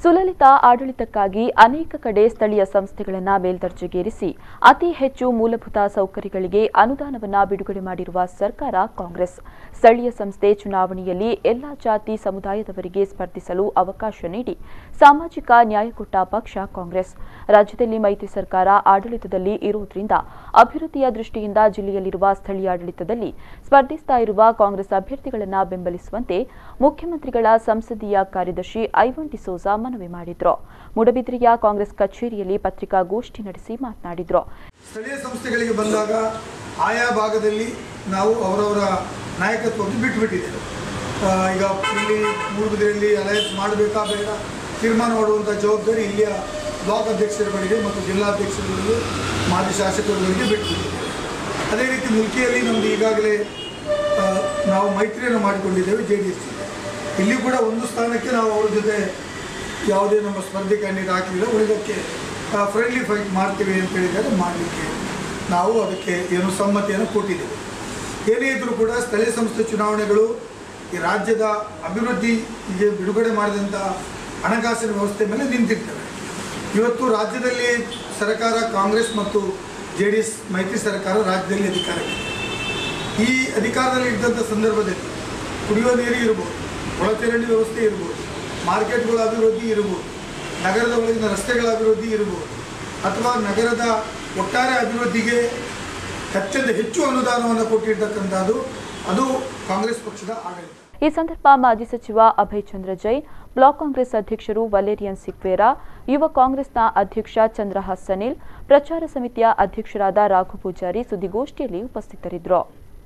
ಸುಲಲಿತ ಆಡಳಿತಕ್ಕಾಗಿ ಅನೇಕ ಕಡೆ ಸ್ಥಳೀಯ ಸಂಸ್ಥೆಗಳನ್ನು ಮೇಲ್ದರ್ಜೆಗೇರಿಸಿ ಅತಿ ಹೆಚ್ಚು ಮೂಲಭೂತ ಸೌಕರ್ಯಗಳಿಗೆ ಅನುದಾನವನ್ನು ಬಿಡುಗಡೆ ಮಾಡಿರುವ ಸರ್ಕಾರ ಕಾಂಗ್ರೆಸ್ ಸ್ಥಳೀಯ ಸಂಸ್ಥೆ ಚುನಾವಣೆಯಲ್ಲಿ ಎಲ್ಲಾ ಜಾತಿ ಸಮುದಾಯದವರಿಗೆ ಸ್ಪರ್ಧಿಸಲು ಅವಕಾಶ ನೀಡಿ ಸಾಮಾಜಿಕ ನ್ಯಾಯ ಕೊಟ್ಟ ಪಕ್ಷ ಕಾಂಗ್ರೆಸ್ ರಾಜ್ಯದಲ್ಲಿ ಮೈತ್ರಿ ಸರ್ಕಾರ ಆಡಳಿತದಲ್ಲಿ ಇರುವುದರಿಂದ ಅಭಿವೃದ್ಧಿಯ ದೃಷ್ಟಿಯಿಂದ ಜಿಲ್ಲೆಯಲ್ಲಿರುವ ಸ್ಥಳೀಯ ಆಡಳಿತದಲ್ಲಿ ಸ್ಪರ್ಧಿಸ್ತಾ ಇರುವ ಕಾಂಗ್ರೆಸ್ ಅಭ್ಯರ್ಥಿಗಳನ್ನು ಬೆಂಬಲಿಸುವಂತೆ ಮುಖ್ಯಮಂತ್ರಿಗಳ ಸಂಸದೀಯ ಕಾರ್ಯದರ್ಶಿ ಐವನ್ ಡಿಸೋಜಾ ಮನವಿ ಮಾಡಿದ್ರು ಮೂಡಬಿದ್ರಿಯ ಕಾಂಗ್ರೆಸ್ ಕಚೇರಿಯಲ್ಲಿ ಪತ್ರಿಕಾಗೋಷ್ಠಿ ನಡೆಸಿ ಮಾತನಾಡಿದ್ರು ಸ್ಥಳೀಯ ಸಂಸ್ಥೆಗಳಿಗೆ ಬಂದಾಗ ಆಯಾ ಭಾಗದಲ್ಲಿ ನಾವು ಅವರವರ ನಾಯಕತ್ವವನ್ನು ಬಿಟ್ಟುಬಿಟ್ಟಿದ್ದೇವೆ ಆ, ಈಗ ಇಲ್ಲಿ ಮೂಡುಬಿದ್ರೆಯಲ್ಲಿ ಅಲಯನ್ಸ್ ಮಾಡಬೇಕಾ ಬೇಡ ತೀರ್ಮಾನ ಮಾಡುವಂಥ ಜವಾಬ್ದಾರಿ ಇಲ್ಲಿಯ ಬ್ಲಾಕ್ ಅಧ್ಯಕ್ಷರುಗಳಿಗೆ ಮತ್ತು ಜಿಲ್ಲಾಧ್ಯಕ್ಷರುಗಳಿಗೆ ಮಾಜಿ ಶಾಸಕರುಗಳಿಗೆ ಬಿಟ್ಟುಬಿಟ್ಟಿದ್ದೇವೆ ಅದೇ ರೀತಿ ಮುಲ್ಕಿಯಲ್ಲಿ ನಮ್ಮದು ಈಗಾಗಲೇ ಆ, ನಾವು ಮೈತ್ರಿಯನ್ನು ಮಾಡಿಕೊಂಡಿದ್ದೇವೆ ಜೆ ಡಿ ಎಸ್ ಇಲ್ಲಿ ಕೂಡ ಒಂದು ಸ್ಥಾನಕ್ಕೆ ನಾವು ಅವ್ರ ಜೊತೆ ಯಾವುದೇ ನಮ್ಮ ಸ್ಪರ್ಧೆ ಕ್ಯಾಂಡಿಡೇಟ್ ಹಾಕಲಿಲ್ಲ ಉಳಿದಕ್ಕೆ ಫ್ರೆಂಡ್ಲಿ ಫೈಟ್ ಮಾಡ್ತೀವಿ ಅಂತ ಹೇಳಿದರೆ ಮಾಡಲಿಕ್ಕೆ ನಾವು ಅದಕ್ಕೆ ಏನು ಸಮ್ಮತಿಯನ್ನು ಕೊಟ್ಟಿದ್ದೇವೆ ಏನೇ ಇದ್ದರೂ ಕೂಡ ಸ್ಥಳೀಯ ಸಂಸ್ಥೆ ಚುನಾವಣೆಗಳು ಈ ರಾಜ್ಯದ ಅಭಿವೃದ್ಧಿಗೆ ಬಿಡುಗಡೆ ಮಾಡಿದಂಥ ಹಣಕಾಸಿನ ವ್ಯವಸ್ಥೆ ಮೇಲೆ ನಿಂತಿರ್ತವೆ ಇವತ್ತು ರಾಜ್ಯದಲ್ಲಿ ಸರ್ಕಾರ ಕಾಂಗ್ರೆಸ್ ಮತ್ತು ಜೆ ಡಿ ಎಸ್ ಮೈತ್ರಿ ಸರ್ಕಾರ ರಾಜ್ಯದಲ್ಲಿ ಅಧಿಕಾರಕ್ಕೆ ಈ ಅಧಿಕಾರದಲ್ಲಿ ಇದ್ದಂಥ ಸಂದರ್ಭದಲ್ಲಿ ಕುಡಿಯುವ ನೀರು ಇರ್ಬೋದು ಒಳಚರಂಡಿ ವ್ಯವಸ್ಥೆ ಇರ್ಬೋದು ಮಾರ್ಕೆಟ್ಗಳ ಅಭಿವೃದ್ಧಿ ಇರ್ಬೋದು ನಗರದ ಒಳಗಿನ ರಸ್ತೆಗಳ ಅಭಿವೃದ್ಧಿ ಇರ್ಬೋದು ಅಥವಾ ನಗರದ ಒಟ್ಟಾರೆ ಅಭಿವೃದ್ಧಿಗೆ ಅತ್ಯಂತ ಹೆಚ್ಚು ಅನುದಾನವನ್ನು ಕೊಟ್ಟಿರ್ತಕ್ಕಂಥದ್ದು ಅದು ಕಾಂಗ್ರೆಸ್ ಪಕ್ಷದ ಆಡಳಿತ ಈ ಸಂದರ್ಭ ಮಾಜಿ ಸಚಿವ ಅಭಯ್ ಚಂದ್ರ ಜೈನ್ ಬ್ಲಾಕ್ ಕಾಂಗ್ರೆಸ್ ಅಧ್ಯಕ್ಷರು ವಲೇರಿಯನ್ ಸಿಕ್ವೇರಾ ಯುವ ಕಾಂಗ್ರೆಸ್ನ ಅಧ್ಯಕ್ಷ ಚಂದ್ರಹಾಸ್ ಸನಿಲ್ ಪ್ರಚಾರ ಸಮಿತಿಯ ಅಧ್ಯಕ್ಷರಾದ ರಾಘು ಪೂಜಾರಿ ಸುದ್ದಿಗೋಷ್ಠಿಯಲ್ಲಿ ಉಪಸ್ಥಿತರಿದ್ದರು